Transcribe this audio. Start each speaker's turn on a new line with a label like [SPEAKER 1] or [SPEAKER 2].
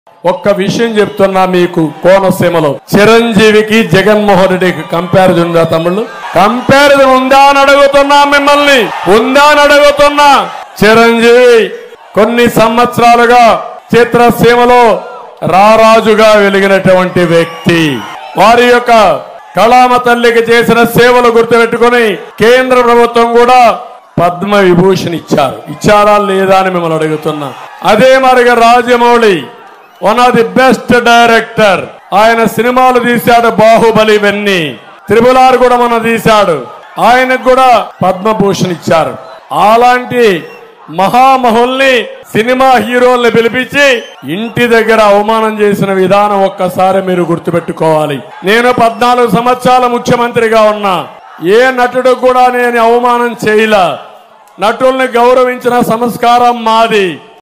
[SPEAKER 1] ఒక్క విషయం చెప్తున్నా మీకు కోనసీమలో చిరంజీవికి జగన్మోహన్ రెడ్డికి కంపారిజన్ ఉందా తమ్ముళ్ళు కంపారిజన్ ఉందా అని అడుగుతున్నా మిమ్మల్ని ఉందా అని అడుగుతున్నా చిరంజీవి కొన్ని సంవత్సరాలుగా చిత్రసీమలో రారాజుగా వెలిగినటువంటి వ్యక్తి వారి యొక్క కళామ తల్లికి చేసిన సేవలు గుర్తుపెట్టుకుని కేంద్ర ప్రభుత్వం కూడా పద్మ విభూషణ్ ఇచ్చారు ఇచ్చారా లేదా అని మిమ్మల్ని అడుగుతున్నా అదే మరిగా Rajamouli one of the best director ఆయన సినిమాలు తీశాడు బాహుబలి ఇవన్నీ త్రిపుల్ ఆర్ కూడా మన తీశాడు ఆయనకు కూడా పద్మభూషణ్ ఇచ్చారు అలాంటి మహామహుల్ని సినిమా హీరోల్ని పిలిపించి ఇంటి దగ్గర అవమానం చేసిన విధానం ఒక్కసారి మీరు గుర్తుపెట్టుకోవాలి నేను పద్నాలుగు సంవత్సరాల ముఖ్యమంత్రిగా ఉన్నా ఏ నటుడు కూడా నేను అవమానం చేయలా నటుల్ని గౌరవించిన సంస్కారం మాది